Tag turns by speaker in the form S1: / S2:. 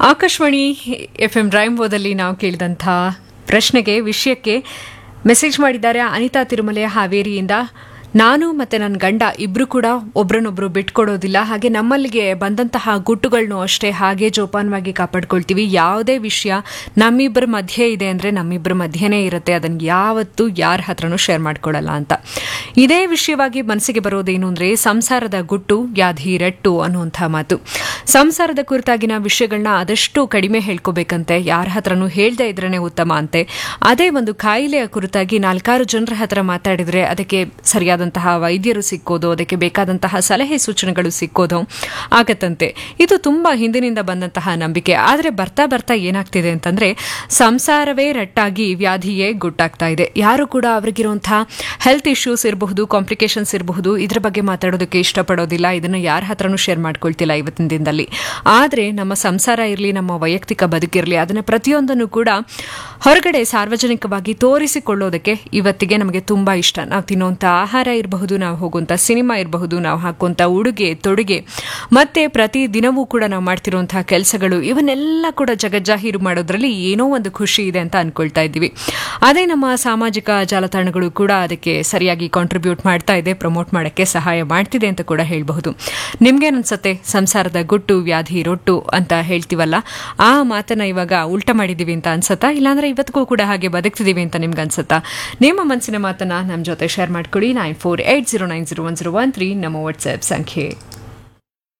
S1: Akashvani F M ಡ್ರೈಂಬೋದಲ್ಲಿ ನಾವು ಕೇಳಿದಂಥ ಪ್ರಶ್ನೆಗೆ ವಿಷಯಕ್ಕೆ ಮೆಸೇಜ್ ಮಾಡಿದ್ದಾರೆ ಅನಿತಾ ತಿರುಮಲೆ ಹಾವೇರಿಯಿಂದ ನಾನು ಮತ್ತು ನನ್ನ ಗಂಡ ಇಬ್ಬರು ಕೂಡ ಒಬ್ರನ್ನೊಬ್ರು ಬಿಟ್ಕೊಡೋದಿಲ್ಲ ಹಾಗೆ ನಮ್ಮಲ್ಲಿಗೆ ಬಂದಂತಹ ಗುಟ್ಟುಗಳನ್ನು ಅಷ್ಟೇ ಹಾಗೆ ಜೋಪಾನವಾಗಿ ಕಾಪಾಡ್ಕೊಳ್ತೀವಿ ಯಾವುದೇ ವಿಷಯ ನಮ್ಮಿಬ್ಬರ ಮಧ್ಯೆ ಇದೆ ಅಂದರೆ ನಮ್ಮಿಬ್ಬರ ಮಧ್ಯೆನೇ ಇರುತ್ತೆ ಅದನ್ನು ಯಾವತ್ತೂ ಯಾರ ಹತ್ರನೂ ಶೇರ್ ಮಾಡ್ಕೊಳ್ಳಲ್ಲ ಅಂತ ಇದೇ ವಿಷಯವಾಗಿ ಮನಸ್ಸಿಗೆ ಬರೋದೇನು ಅಂದರೆ ಸಂಸಾರದ ಗುಟ್ಟು ವ್ಯಾಧಿ ರಟ್ಟು ಅನ್ನುವಂಥ ಮಾತು ಸಂಸಾರದ ಕುರಿತಾಗಿನ ವಿಷಯಗಳನ್ನ ಆದಷ್ಟು ಕಡಿಮೆ ಹೇಳ್ಕೋಬೇಕಂತೆ ಯಾರ ಹತ್ರನೂ ಹೇಳ್ದೇ ಇದ್ರೇ ಉತ್ತಮ ಅಂತೆ ಅದೇ ಒಂದು ಕಾಯಿಲೆಯ ಕುರಿತಾಗಿ ನಾಲ್ಕಾರು ಜನರ ಹತ್ರ ಮಾತಾಡಿದ್ರೆ ಅದಕ್ಕೆ ಸರಿಯಾದಂತಹ ವೈದ್ಯರು ಸಿಕ್ಕೋದು ಅದಕ್ಕೆ ಬೇಕಾದಂತಹ ಸಲಹೆ ಸೂಚನೆಗಳು ಸಿಕ್ಕೋದು ಆಗತ್ತಂತೆ ಇದು ತುಂಬಾ ಹಿಂದಿನಿಂದ ಬಂದಂತಹ ನಂಬಿಕೆ ಆದರೆ ಬರ್ತಾ ಬರ್ತಾ ಏನಾಗ್ತಿದೆ ಅಂತಂದ್ರೆ ಸಂಸಾರವೇ ರಟ್ಟಾಗಿ ವ್ಯಾಧಿಯೇ ಗುಟ್ಟಾಗ್ತಾ ಇದೆ ಯಾರು ಕೂಡ ಅವರಿಗಿರುವಂತಹ ಹೆಲ್ತ್ ಇಶ್ಯೂಸ್ ಇರಬಹುದು ಕಾಂಪ್ಲಿಕೇಶನ್ಸ್ ಇರಬಹುದು ಇದ್ರ ಬಗ್ಗೆ ಮಾತಾಡೋದಕ್ಕೆ ಇಷ್ಟಪಡೋದಿಲ್ಲ ಇದನ್ನು ಯಾರ ಹತ್ರನೂ ಶೇರ್ ಮಾಡ್ಕೊಳ್ತಿಲ್ಲ ಇವತ್ತಿನ ದಿನದಲ್ಲಿ ಆದರೆ ನಮ್ಮ ಸಂಸಾರ ಇರಲಿ ನಮ್ಮ ವೈಯಕ್ತಿಕ ಬದುಕಿರಲಿ ಅದನ್ನ ಪ್ರತಿಯೊಂದನ್ನು ಕೂಡ ಹೊರಗಡೆ ಸಾರ್ವಜನಿಕವಾಗಿ ತೋರಿಸಿಕೊಳ್ಳೋದಕ್ಕೆ ಇವತ್ತಿಗೆ ನಮಗೆ ತುಂಬಾ ಇಷ್ಟ ನಾವು ತಿನ್ನುವಂಥ ಆಹಾರ ಇರಬಹುದು ನಾವು ಹೋಗುವಂಥ ಸಿನಿಮಾ ಇರಬಹುದು ನಾವು ಹಾಕುವಂಥ ಉಡುಗೆ ತೊಡುಗೆ ಮತ್ತೆ ಪ್ರತಿ ದಿನವೂ ಕೂಡ ನಾವು ಮಾಡ್ತಿರುವಂತಹ ಕೆಲಸಗಳು ಇವನ್ನೆಲ್ಲ ಕೂಡ ಜಗಜ್ಜಾಹೀರು ಮಾಡೋದ್ರಲ್ಲಿ ಏನೋ ಒಂದು ಖುಷಿ ಇದೆ ಅಂತ ಅನ್ಕೊಳ್ತಾ ಇದ್ದೀವಿ ಅದೇ ನಮ್ಮ ಸಾಮಾಜಿಕ ಜಾಲತಾಣಗಳು ಕೂಡ ಅದಕ್ಕೆ ಸರಿಯಾಗಿ ಕಾಂಟ್ರಿಬ್ಯೂಟ್ ಮಾಡ್ತಾ ಇದೆ ಪ್ರಮೋಟ್ ಮಾಡೋಕ್ಕೆ ಸಹಾಯ ಮಾಡ್ತಿದೆ ಅಂತ ಕೂಡ ಹೇಳಬಹುದು ನಿಮ್ಗೇನನ್ಸತ್ತೆ ಸಂಸಾರದ ಗುಟ್ಟು ವ್ಯಾಧಿ ರೊಟ್ಟು ಅಂತ ಹೇಳ್ತೀವಲ್ಲ ಆ ಮಾತನ್ನ ಇವಾಗ ಉಲ್ಟ ಮಾಡಿದೀವಿ ಅಂತ ಅನ್ಸತ್ತಾ ಇಲ್ಲಾಂದ್ರೆ ಇವತ್ತಿಗೂ ಕೂಡ ಹಾಗೆ ಬದುಕ್ತಿದೀವಿ ಅಂತ ನಿಮ್ಗೆ ಅನ್ಸತ್ತಾ ನಿಮ್ಮ ಮನಸ್ಸಿನ ಮಾತನ್ನ ನಮ್ಮ ಜೊತೆ ಶೇರ್ ಮಾಡ್ಕೊಡಿ nine four eight zero nine zero one zero one three ನಮ್ಮ ವಾಟ್ಸ್ಆಪ್ ಸಂಖ್ಯೆ